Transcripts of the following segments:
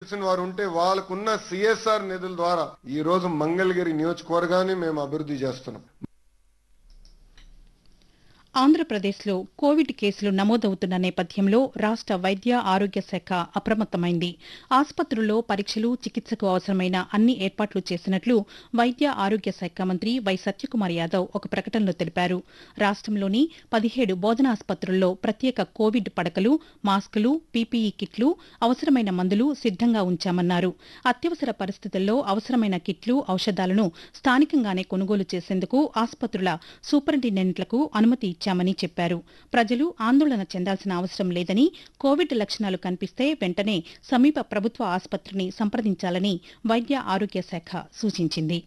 తెలిసిన వారు ఉంటే వాళ్ళకున్న సిఎస్ఆర్ నిధుల ద్వారా ఈ రోజు మంగళగిరి నియోజకవర్గాన్ని మేము అభివృద్ధి చేస్తున్నాం ఆంధ్రప్రదేశ్లో కోవిడ్ కేసులు నమోదవుతున్న నేపథ్యంలో రాష్ట వైద్య ఆరోగ్య శాఖ అప్రమత్తమైంది ఆసుపత్రుల్లో పరీక్షలు చికిత్సకు అవసరమైన అన్ని ఏర్పాట్లు చేసినట్లు వైద్య ఆరోగ్య శాఖ మంత్రి వై సత్యకుమార్ యాదవ్ ఒక ప్రకటనలో తెలిపారు రాష్టంలోని పదిహేడు బోధనాసుపత్రుల్లో ప్రత్యేక కోవిడ్ పడకలు మాస్కులు పీపీఈ కిట్లు అవసరమైన మందులు సిద్దంగా ఉంచామన్నారు అత్యవసర పరిస్థితుల్లో అవసరమైన కిట్లు ఔషధాలను స్థానికంగానే కొనుగోలు చేసేందుకు ఆసుపత్రుల సూపరింటెండెంట్లకు అనుమతి ఇచ్చామని చెప్పారు ప్రజలు ఆందోళన చెందాల్సిన అవసరం లేదని కోవిడ్ లక్షణాలు కనిపిస్తే వెంటనే సమీప ప్రభుత్వ ఆసుపత్రిని సంప్రదించాలని వైద్య ఆరోగ్య శాఖ సూచించింది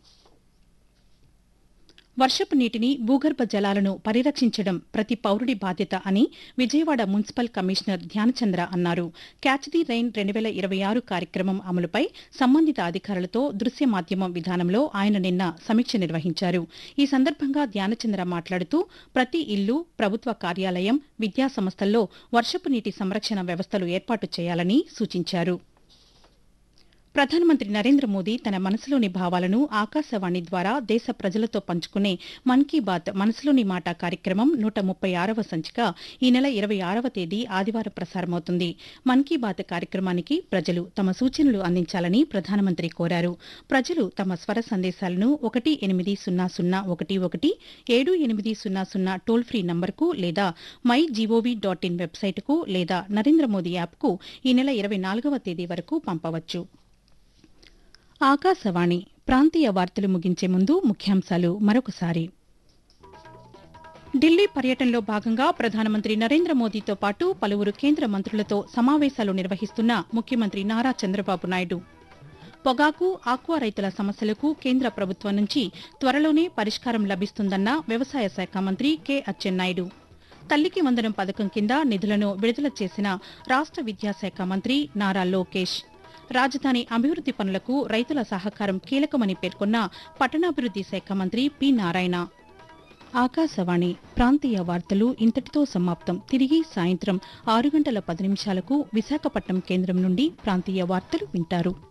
వర్షపు నీటిని భూగర్భ జలాలను పరిరక్షించడం ప్రతి పౌరుడి బాధ్యత అని విజయవాడ మున్సిపల్ కమిషనర్ ధ్యానచంద్ర అన్నారు క్యాచ్ ది రైన్ రెండు వేల ఇరవై ఆరు కార్యక్రమం అమలుపై సంబంధిత అధికారులతో దృశ్య మాధ్యమం విధానంలో ఆయన నిన్న సమీక్ష నిర్వహించారు ఈ సందర్భంగా ధ్యానచంద్ర మాట్లాడుతూ ప్రతి ఇల్లు ప్రభుత్వ కార్యాలయం విద్యా సంస్థల్లో వర్షపు నీటి సంరక్షణ వ్యవస్థలు ఏర్పాటు చేయాలని సూచించారు ప్రధానమంత్రి నరేంద్ర మోదీ తన మనసులోని భావాలను ఆకాశవాణి ద్వారా దేశ ప్రజలతో పంచుకునే మన్ కీ బాత్ మనసులోని మాట కార్యక్రమం నూట ముప్పై ఆరవ సంచిక ఈ నెల ఇరవై ఆరవ తేదీ ఆదివారం ప్రసారమవుతుంది మన్ కీ బాత్ కార్యక్రమానికి ప్రజలు తమ సూచనలు అందించాలని ప్రధానమంత్రి కోరారు ప్రజలు తమ స్వర సందేశాలను ఒకటి ఎనిమిది సున్నా సున్నా ఒకటి ఒకటి ఏడు ఎనిమిది సున్నా సున్నా టోల్ ఫ్రీ నంబర్కు లేదా మై జీఓవీ డాట్ ఇన్ వెబ్సైట్కు లేదా నరేంద్ర మోదీ యాప్కు ఈ నెల ఇరవై నాలుగవ తేదీ వరకు పంపవచ్చు ఆకాశవాణి ప్రాంతీయ వార్తలు ముగించే ముందు ముఖ్యాంశాలు మరొకసారి ఢిల్లీ పర్యటనలో భాగంగా ప్రధానమంత్రి నరేంద్ర మోదీతో పాటు పలువురు కేంద్ర మంత్రులతో సమావేశాలు నిర్వహిస్తున్న ముఖ్యమంత్రి నారా చంద్రబాబు నాయుడు పొగాకు ఆక్వా రైతుల సమస్యలకు కేంద్ర ప్రభుత్వం నుంచి త్వరలోనే పరిష్కారం లభిస్తుందన్న వ్యవసాయ శాఖ మంత్రి కె అచ్చెన్నాయుడు తల్లికి వందనం పథకం కింద నిధులను విడుదల చేసిన రాష్ట విద్యాశాఖ మంత్రి నారా లోకేష్ రాజధాని అభివృద్ది పనులకు రైతుల సహకారం కీలకమని పేర్కొన్న పట్టణాభివృద్ది శాఖ మంత్రి పి నారాయణ ఆకాశవాణి ప్రాంతీయ వార్తలు ఇంతటితో సమాప్తం తిరిగి సాయంత్రం ఆరు గంటల పది నిమిషాలకు విశాఖపట్నం కేంద్రం నుండి ప్రాంతీయ వార్తలు వింటారు